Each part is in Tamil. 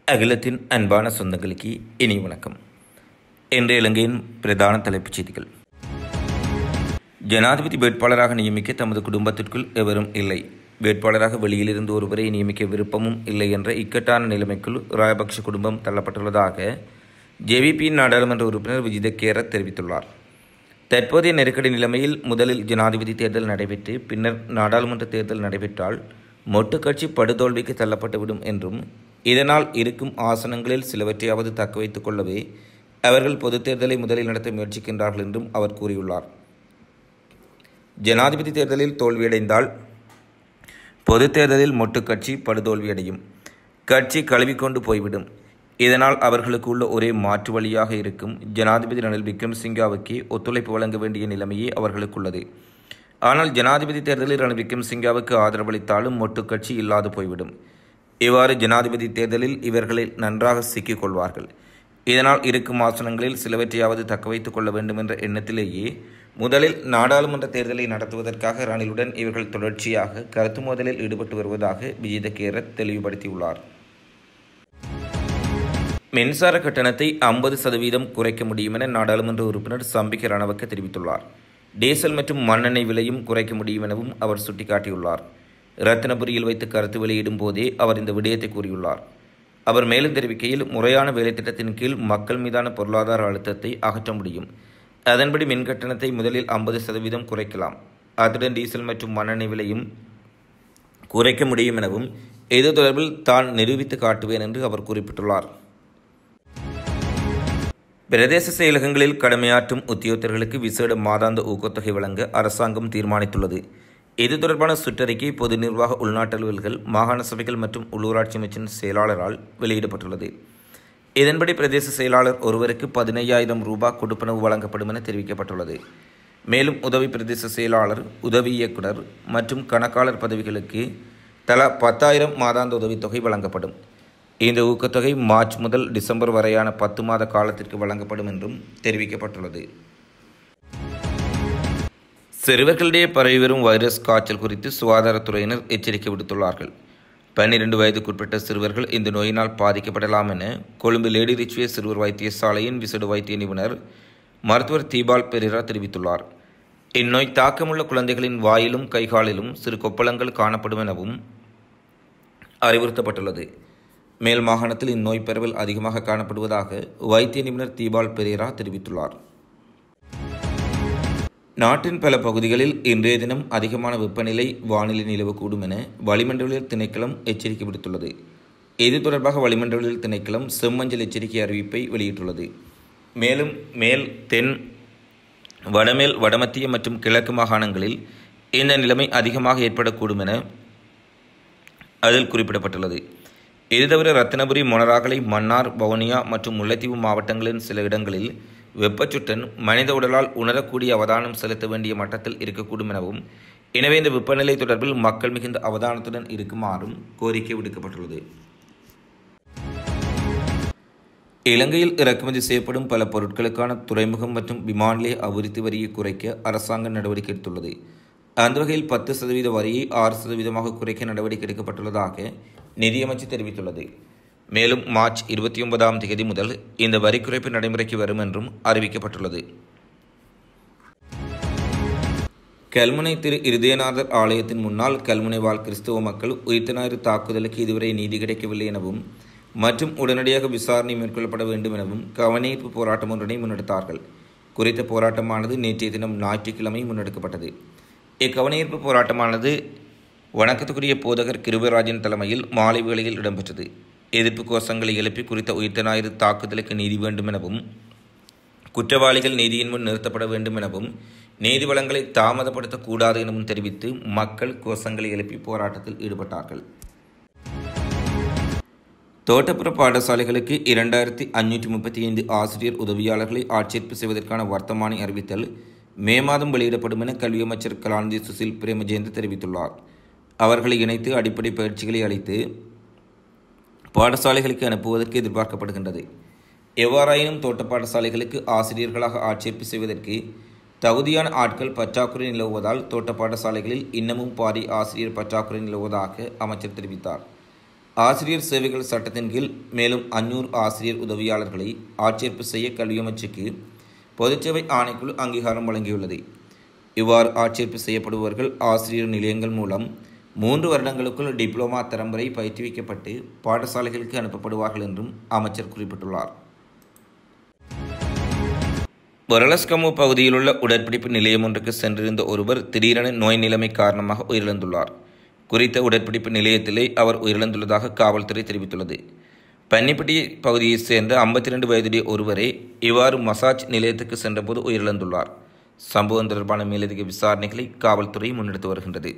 அகிலத்தின் அன்பான சொந்தங்களுக்கு இனி வணக்கம் இன்றைய இலங்கையின் பிரதான தலைப்புச் செய்திகள் ஜனாதிபதி வேட்பாளராக நியமிக்க தமது குடும்பத்திற்குள் எவரும் இல்லை வேட்பாளராக வெளியிலிருந்து ஒருவரை நியமிக்க விருப்பமும் இல்லை என்ற இக்கட்டான நிலைமைக்குள் ராயபக்ஷ குடும்பம் தள்ளப்பட்டுள்ளதாக ஜேவிபியின் நாடாளுமன்ற உறுப்பினர் விஜித கேரத் தெரிவித்துள்ளார் தற்போதைய நெருக்கடி நிலைமையில் முதலில் ஜனாதிபதி தேர்தல் நடைபெற்று பின்னர் நாடாளுமன்ற தேர்தல் நடைபெற்றால் மொட்டு கட்சி படுதோல்விக்கு தள்ளப்பட்டுவிடும் என்றும் இதனால் இருக்கும் ஆசனங்களில் சிலவற்றையாவது தக்க வைத்துக் கொள்ளவே அவர்கள் பொதுத் தேர்தலை முதலில் நடத்த முயற்சிக்கின்றார்கள் என்றும் அவர் கூறியுள்ளார் ஜனாதிபதி தேர்தலில் தோல்வியடைந்தால் பொதுத் தேர்தலில் மொட்டு கட்சி படுதோல்வியடையும் கட்சி கழுவிக்கொண்டு போய்விடும் இதனால் அவர்களுக்கு உள்ள ஒரே மாற்று வழியாக இருக்கும் ஜனாதிபதி ரணில் விக்ரம்சிங்காவுக்கு ஒத்துழைப்பு வழங்க வேண்டிய நிலைமையே அவர்களுக்குள்ளது ஆனால் ஜனாதிபதி தேர்தலில் ரணில் விக்ரம்சிங்காவுக்கு ஆதரவளித்தாலும் மொட்டு கட்சி இல்லாது போய்விடும் இவ்வாறு ஜனாதிபதி தேர்தலில் இவர்களை நன்றாக சிக்கிக் கொள்வார்கள் இதனால் இருக்கும் ஆசனங்களில் சிலவற்றையாவது தக்க வைத்துக் கொள்ள வேண்டும் என்ற எண்ணத்திலேயே முதலில் நாடாளுமன்ற தேர்தலை நடத்துவதற்காக ரணிலுடன் இவர்கள் தொடர்ச்சியாக கருத்து மோதலில் ஈடுபட்டு வருவதாக விஜித கேரத் தெளிவுபடுத்தியுள்ளார் மின்சார கட்டணத்தை ஐம்பது சதவீதம் குறைக்க முடியும் என நாடாளுமன்ற உறுப்பினர் சம்பிக்க ரணவக்க தெரிவித்துள்ளார் டீசல் மற்றும் மண்ணெண்ணெய் விலையும் குறைக்க முடியும் எனவும் அவர் சுட்டிக்காட்டியுள்ளார் ரத்தினபுரியில் வைத்து கருத்து வெளியிடும் போதே அவர் இந்த விடயத்தை கூறியுள்ளார் அவர் மேலும் தெரிவிக்கையில் முறையான வேலைத்திட்டத்தின் கீழ் மக்கள் மீதான பொருளாதார அழுத்தத்தை அகற்ற முடியும் அதன்படி மின் கட்டணத்தை முதலில் ஐம்பது சதவீதம் குறைக்கலாம் அத்துடன் டீசல் மற்றும் மண்ணெண்ணெய் விலையும் குறைக்க முடியும் எனவும் இது தொடர்பில் தான் நிரூபித்து காட்டுவேன் என்று அவர் குறிப்பிட்டுள்ளார் பிரதேச செயலகங்களில் கடமையாற்றும் உத்தியோகத்தர்களுக்கு விசேட மாதாந்த ஊக்கத்தொகை வழங்க அரசாங்கம் தீர்மானித்துள்ளது இது தொடர்பான சுற்றறிக்கை பொது நிர்வாக உள்நாட்டு அலுவல்கள் மாகாண சபைகள் மற்றும் உள்ளூராட்சி அமைச்சின் செயலாளரால் வெளியிடப்பட்டுள்ளது இதன்படி பிரதேச செயலாளர் ஒருவருக்கு பதினையாயிரம் ரூபாய் கொடுப்பனவு வழங்கப்படும் என தெரிவிக்கப்பட்டுள்ளது மேலும் உதவி பிரதேச செயலாளர் உதவி இயக்குனர் மற்றும் கணக்காளர் பதவிகளுக்கு தலா பத்தாயிரம் மாதாந்த உதவித்தொகை வழங்கப்படும் இந்த ஊக்கத்தொகை மார்ச் முதல் டிசம்பர் வரையான பத்து மாத காலத்திற்கு வழங்கப்படும் என்றும் தெரிவிக்கப்பட்டுள்ளது சிறுவர்களிடையே பரவி வரும் வைரஸ் காய்ச்சல் குறித்து சுகாதாரத்துறையினர் எச்சரிக்கை விடுத்துள்ளார்கள் பன்னிரண்டு வயதுக்குட்பட்ட சிறுவர்கள் இந்த நோயினால் பாதிக்கப்படலாம் என கொழும்பு லேடி ரிச்வே சிறுவர் வைத்தியசாலையின் விசேட வைத்திய நிபுணர் மருத்துவர் தீபால் பெரிரா தெரிவித்துள்ளார் இந்நோய் தாக்கமுள்ள குழந்தைகளின் வாயிலும் கைகாலிலும் சிறு கொப்பளங்கள் காணப்படும் எனவும் அறிவுறுத்தப்பட்டுள்ளது மேல் மாகாணத்தில் இந்நோய் பரவல் அதிகமாக காணப்படுவதாக வைத்திய நிபுணர் தீபால் பெரேரா தெரிவித்துள்ளார் நாட்டின் பல பகுதிகளில் இன்றைய தினம் அதிகமான வெப்பநிலை வானிலை நிலவக்கூடும் என வளிமண்டலியல் திணைக்களம் எச்சரிக்கை விடுத்துள்ளது இது தொடர்பாக வளிமண்டலியல் திணைக்களம் செம்மஞ்சள் எச்சரிக்கை அறிவிப்பை வெளியிட்டுள்ளது மேலும் மேல் தென் வடமேல் வடமத்திய மற்றும் கிழக்கு மாகாணங்களில் இந்த நிலைமை அதிகமாக ஏற்படக்கூடும் என அதில் குறிப்பிடப்பட்டுள்ளது இது தவிர ரத்தினபுரி மொனராகலை மன்னார் வவுனியா மற்றும் முல்லைத்தீவு மாவட்டங்களின் சில இடங்களில் வெப்பச்சுட்டன் மனித உடலால் உணரக்கூடிய அவதானம் செலுத்த வேண்டிய மட்டத்தில் இருக்கக்கூடும் எனவும் எனவே இந்த வெப்பநிலை தொடர்பில் மக்கள் மிகுந்த அவதானத்துடன் இருக்குமாறும் கோரிக்கை விடுக்கப்பட்டுள்ளது இலங்கையில் இறக்குமதி செய்யப்படும் பல பொருட்களுக்கான துறைமுகம் மற்றும் விமான நிலைய அபிவிருத்தி வரியை குறைக்க அரசாங்கம் நடவடிக்கை எடுத்துள்ளது அந்த வகையில் பத்து சதவீத வரியை ஆறு சதவீதமாக குறைக்க நடவடிக்கை எடுக்கப்பட்டுள்ளதாக நிதியமைச்சு தெரிவித்துள்ளது மேலும் மார்ச் இருபத்தி ஒன்பதாம் தேதி முதல் இந்த வரி குறைப்பு நடைமுறைக்கு வரும் என்றும் அறிவிக்கப்பட்டுள்ளது கல்முனை திரு இருதயநாதர் ஆலயத்தின் முன்னால் கல்முனை வாழ் கிறிஸ்தவ மக்கள் உயிர்த்த ஞாயிறு தாக்குதலுக்கு இதுவரை நீதி கிடைக்கவில்லை எனவும் மற்றும் உடனடியாக விசாரணை மேற்கொள்ளப்பட வேண்டும் எனவும் கவனஈர்ப்பு போராட்டம் ஒன்றினை முன்னெடுத்தார்கள் குறித்த போராட்டமானது நேற்றைய தினம் ஞாயிற்றுக்கிழமை முன்னெடுக்கப்பட்டது இக்கவனஈர்ப்பு போராட்டமானது வணக்கத்துக்குரிய போதகர் கிருபராஜன் தலைமையில் மாலை வேளையில் இடம்பெற்றது எதிர்ப்பு கோஷங்களை எழுப்பி குறித்த உயிர்த்த ஞாயிறு தாக்குதலுக்கு நீதி வேண்டும் எனவும் குற்றவாளிகள் நீதியின் முன் நிறுத்தப்பட வேண்டும் எனவும் நீதி வளங்களை தாமதப்படுத்தக்கூடாது எனவும் தெரிவித்து மக்கள் கோஷங்களை எழுப்பி போராட்டத்தில் ஈடுபட்டார்கள் தோட்டப்புற பாடசாலைகளுக்கு இரண்டாயிரத்தி அஞ்சூற்றி முப்பத்தி ஐந்து ஆசிரியர் உதவியாளர்களை ஆட்சேர்ப்பு செய்வதற்கான வர்த்தமானி அறிவித்தல் மே மாதம் வெளியிடப்படும் என கல்வி அமைச்சர் கலாநிதி சுசில் பிரேமஜெயந்த் தெரிவித்துள்ளார் அவர்களை இணைத்து அடிப்படை பயிற்சிகளை அளித்து பாடசாலைகளுக்கு அனுப்புவதற்கு எதிர்பார்க்கப்படுகின்றது எவ்வாறாயினும் தோட்ட பாடசாலைகளுக்கு ஆசிரியர்களாக ஆட்சேர்ப்பு செய்வதற்கு தகுதியான ஆட்கள் பற்றாக்குறை நிலவுவதால் தோட்ட பாடசாலைகளில் இன்னமும் பாரி ஆசிரியர் பற்றாக்குறை நிலவுவதாக அமைச்சர் தெரிவித்தார் ஆசிரியர் சேவைகள் சட்டத்தின் கீழ் மேலும் அஞ்சூறு ஆசிரியர் உதவியாளர்களை ஆட்சேர்ப்பு செய்ய கல்வி அமைச்சுக்கு பொதுச்சேவை ஆணைக்குழு அங்கீகாரம் வழங்கியுள்ளது இவ்வாறு ஆட்சேர்ப்பு செய்யப்படுபவர்கள் ஆசிரியர் நிலையங்கள் மூலம் மூன்று வருடங்களுக்குள் டிப்ளோமா தரம் வரை பயிற்றுவிக்கப்பட்டு பாடசாலைகளுக்கு அனுப்பப்படுவார்கள் என்றும் அமைச்சர் குறிப்பிட்டுள்ளார் வரலஸ்கமு பகுதியில் உள்ள உடற்பிடிப்பு நிலையம் ஒன்றுக்கு சென்றிருந்த ஒருவர் திடீரென நோய் நிலைமை காரணமாக உயிரிழந்துள்ளார் குறித்த உடற்பிடிப்பு நிலையத்திலே அவர் உயிரிழந்துள்ளதாக காவல்துறை தெரிவித்துள்ளது பன்னிப்பட்டி பகுதியைச் சேர்ந்த ஐம்பத்தி ரெண்டு வயதுடைய ஒருவரே இவ்வாறு மசாஜ் நிலையத்துக்கு சென்றபோது உயிரிழந்துள்ளார் சம்பவம் தொடர்பான மேலதிக விசாரணைகளை காவல்துறை முன்னெடுத்து வருகின்றது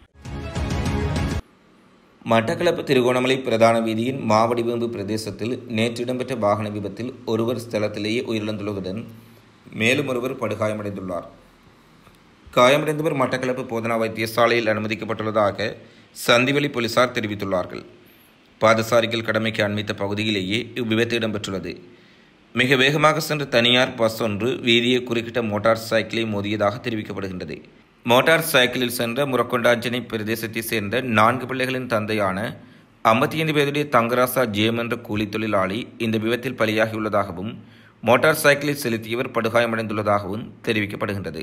மட்டக்களப்பு திருகோணமலை பிரதான வீதியின் மாவடிவேம்பு பிரதேசத்தில் நேற்று இடம்பெற்ற வாகன விபத்தில் ஒருவர் ஸ்தலத்திலேயே உயிரிழந்துள்ளதுடன் மேலும் ஒருவர் படுகாயமடைந்துள்ளார் காயமடைந்தவர் மட்டக்களப்பு போதனா வைத்தியசாலையில் அனுமதிக்கப்பட்டுள்ளதாக சந்திவெளி போலீசார் தெரிவித்துள்ளார்கள் பாதசாரிகள் கடமைக்கு அண்மித்த பகுதியிலேயே இவ்விபத்து இடம்பெற்றுள்ளது மிக வேகமாக சென்ற தனியார் பஸ் ஒன்று வீதியை குறுக்கிட்ட மோட்டார் சைக்கிளை மோதியதாக தெரிவிக்கப்படுகின்றது மோட்டார் சைக்கிளில் சென்ற முரக்கொண்டாஞ்சனை பிரதேசத்தைச் சேர்ந்த நான்கு பிள்ளைகளின் தந்தையான ஐம்பத்தி ஐந்து வயதுடைய தங்கராசா ஜேம் என்ற கூலி தொழிலாளி இந்த விபத்தில் பலியாகியுள்ளதாகவும் மோட்டார் சைக்கிளில் செலுத்தியவர் படுகாயமடைந்துள்ளதாகவும் தெரிவிக்கப்படுகின்றது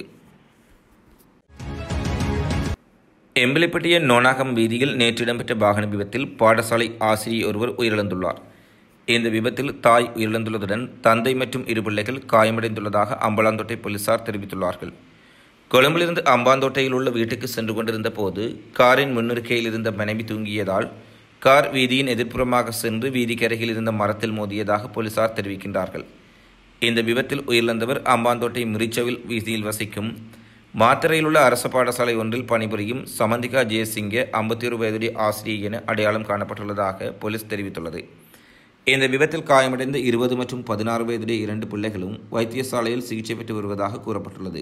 எம்பிலிப்பட்டிய நோனாகம் வீதியில் நேற்று இடம்பெற்ற வாகன விபத்தில் பாடசாலை ஆசிரியர் ஒருவர் உயிரிழந்துள்ளார் இந்த விபத்தில் தாய் உயிரிழந்துள்ளதுடன் தந்தை மற்றும் இரு பிள்ளைகள் காயமடைந்துள்ளதாக அம்பலாந்தோட்டை போலீசார் தெரிவித்துள்ளார்கள் கொழும்பிலிருந்து அம்பாந்தோட்டையில் உள்ள வீட்டுக்கு சென்று கொண்டிருந்த போது காரின் முன்னிருக்கையில் இருந்த மனைவி தூங்கியதால் கார் வீதியின் எதிர்ப்புறமாக சென்று வீதிக்கரையில் இருந்த மரத்தில் மோதியதாக போலீசார் தெரிவிக்கின்றார்கள் இந்த விபத்தில் உயிரிழந்தவர் அம்பாந்தோட்டை மிரிச்சவில் வீதியில் வசிக்கும் மாத்தரையில் உள்ள அரசு பாடசாலை ஒன்றில் பணிபுரியும் சமந்திகா ஜெயசிங்க ஐம்பத்தி ஒரு வயதுடைய ஆசிரியர் என அடையாளம் காணப்பட்டுள்ளதாக போலீஸ் தெரிவித்துள்ளது இந்த விபத்தில் காயமடைந்த இருபது மற்றும் பதினாறு வயதுடைய இரண்டு பிள்ளைகளும் வைத்தியசாலையில் சிகிச்சை பெற்று வருவதாக கூறப்பட்டுள்ளது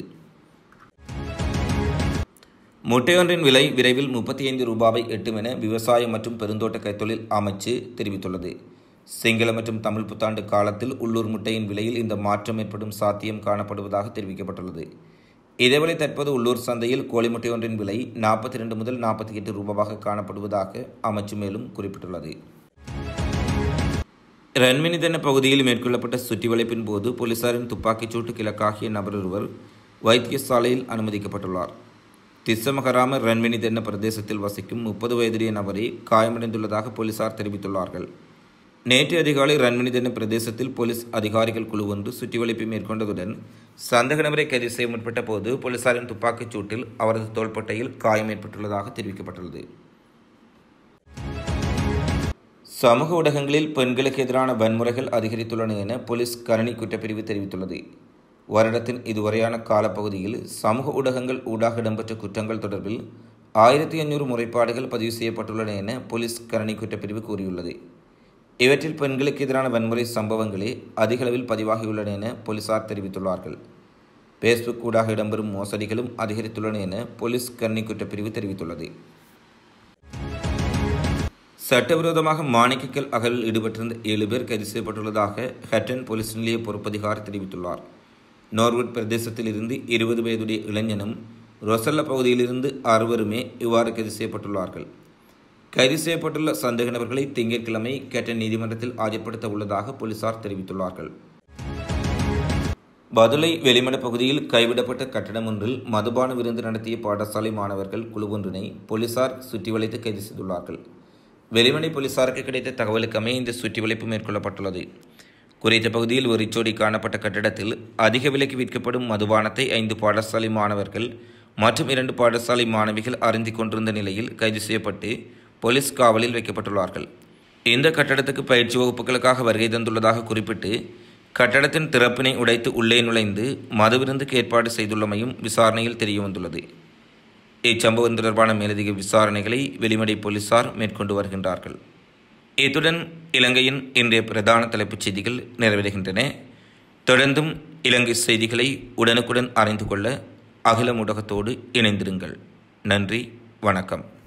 முட்டையொன்றின் விலை விரைவில் முப்பத்தி ஐந்து ரூபாவை எட்டும் என விவசாயம் மற்றும் பெருந்தோட்ட கைத்தொழில் அமைச்சு தெரிவித்துள்ளது சிங்கள மற்றும் தமிழ் புத்தாண்டு காலத்தில் உள்ளூர் முட்டையின் விலையில் இந்த மாற்றம் ஏற்படும் சாத்தியம் காணப்படுவதாக தெரிவிக்கப்பட்டுள்ளது இதேவேளை தற்போது உள்ளூர் சந்தையில் கோழி முட்டை ஒன்றின் விலை நாற்பத்தி ரெண்டு முதல் நாற்பத்தி எட்டு ரூபாவாக காணப்படுவதாக அமைச்சு மேலும் குறிப்பிட்டுள்ளது ரன்மினி தின பகுதியில் மேற்கொள்ளப்பட்ட சுற்றிவளைப்பின் போது போலீசாரின் துப்பாக்கிச் சூட்டுக்கு இலக்காகிய நபர் ஒருவர் வைத்தியசாலையில் அனுமதிக்கப்பட்டுள்ளார் திஸ்ஸமகராம ரன்மினி தென்ன பிரதேசத்தில் வசிக்கும் முப்பது வயதுடைய நபரை காயமடைந்துள்ளதாக போலீசார் தெரிவித்துள்ளார்கள் நேற்று அதிகாலை ரன்மினி தென்ன பிரதேசத்தில் போலீஸ் அதிகாரிகள் குழு ஒன்று சுற்றிவளைப்பை மேற்கொண்டதுடன் சந்தக நபரை கைது செய்ய முற்பட்ட போது போலீசாரின் துப்பாக்கிச் சூட்டில் அவரது தோள்பட்டையில் காயம் ஏற்பட்டுள்ளதாக தெரிவிக்கப்பட்டுள்ளது சமூக ஊடகங்களில் பெண்களுக்கு எதிரான வன்முறைகள் அதிகரித்துள்ளன என போலீஸ் கரணி குற்றப்பிரிவு தெரிவித்துள்ளது வருடத்தின் இதுவரையான காலப்பகுதியில் சமூக ஊடகங்கள் ஊடாக இடம்பெற்ற குற்றங்கள் தொடர்பில் ஆயிரத்தி ஐநூறு முறைப்பாடுகள் பதிவு செய்யப்பட்டுள்ளன என போலீஸ் கரணி குற்றப்பிரிவு கூறியுள்ளது இவற்றில் பெண்களுக்கு எதிரான வன்முறை சம்பவங்களே அதிகளவில் பதிவாகியுள்ளன என போலீசார் தெரிவித்துள்ளார்கள் ஃபேஸ்புக் ஊடாக இடம்பெறும் மோசடிகளும் அதிகரித்துள்ளன என போலீஸ் கரணி குற்றப்பிரிவு தெரிவித்துள்ளது சட்டவிரோதமாக மாணிக்கக்கல் அகலில் ஈடுபட்டிருந்த ஏழு பேர் கைது செய்யப்பட்டுள்ளதாக ஹட்டன் போலீஸ் நிலைய பொறுப்பதிகாரி தெரிவித்துள்ளார் நோர்வுட் பிரதேசத்தில் இருந்து இருபது வயதுடைய இளைஞனும் ரொசல்ல பகுதியிலிருந்து அறுவருமே இவ்வாறு கைது செய்யப்பட்டுள்ளார்கள் கைது செய்யப்பட்டுள்ள சந்தேக நபர்களை திங்கட்கிழமை கேட்டன் நீதிமன்றத்தில் ஆஜர்படுத்த உள்ளதாக போலீசார் தெரிவித்துள்ளார்கள் பதுளை வெளிமட பகுதியில் கைவிடப்பட்ட கட்டடம் ஒன்றில் மதுபான விருந்து நடத்திய பாடசாலை மாணவர்கள் குழு ஒன்றினை போலீசார் சுற்றி வளைத்து கைது செய்துள்ளார்கள் வெளிமனை போலீசாருக்கு கிடைத்த தகவலுக்கமே இந்த சுற்றி வளைப்பு மேற்கொள்ளப்பட்டுள்ளது குறித்த பகுதியில் ஒரு இச்சோடி காணப்பட்ட கட்டடத்தில் அதிக விலைக்கு விற்கப்படும் மதுபானத்தை ஐந்து பாடசாலை மாணவர்கள் மற்றும் இரண்டு பாடசாலை மாணவிகள் அருந்திக் கொண்டிருந்த நிலையில் கைது செய்யப்பட்டு போலீஸ் காவலில் வைக்கப்பட்டுள்ளார்கள் இந்த கட்டடத்துக்கு பயிற்சி வகுப்புகளுக்காக வருகை தந்துள்ளதாக குறிப்பிட்டு கட்டடத்தின் திறப்பினை உடைத்து உள்ளே நுழைந்து மதுவிருந்துக்கு ஏற்பாடு செய்துள்ளமையும் விசாரணையில் தெரியவந்துள்ளது இச்சம்பவம் தொடர்பான மேலதிக விசாரணைகளை வெளிமடை போலீசார் மேற்கொண்டு வருகின்றார்கள் இத்துடன் இலங்கையின் இன்றைய பிரதான தலைப்புச் செய்திகள் நிறைவடைகின்றன தொடர்ந்தும் இலங்கை செய்திகளை உடனுக்குடன் அறிந்து கொள்ள அகில ஊடகத்தோடு இணைந்திருங்கள் நன்றி வணக்கம்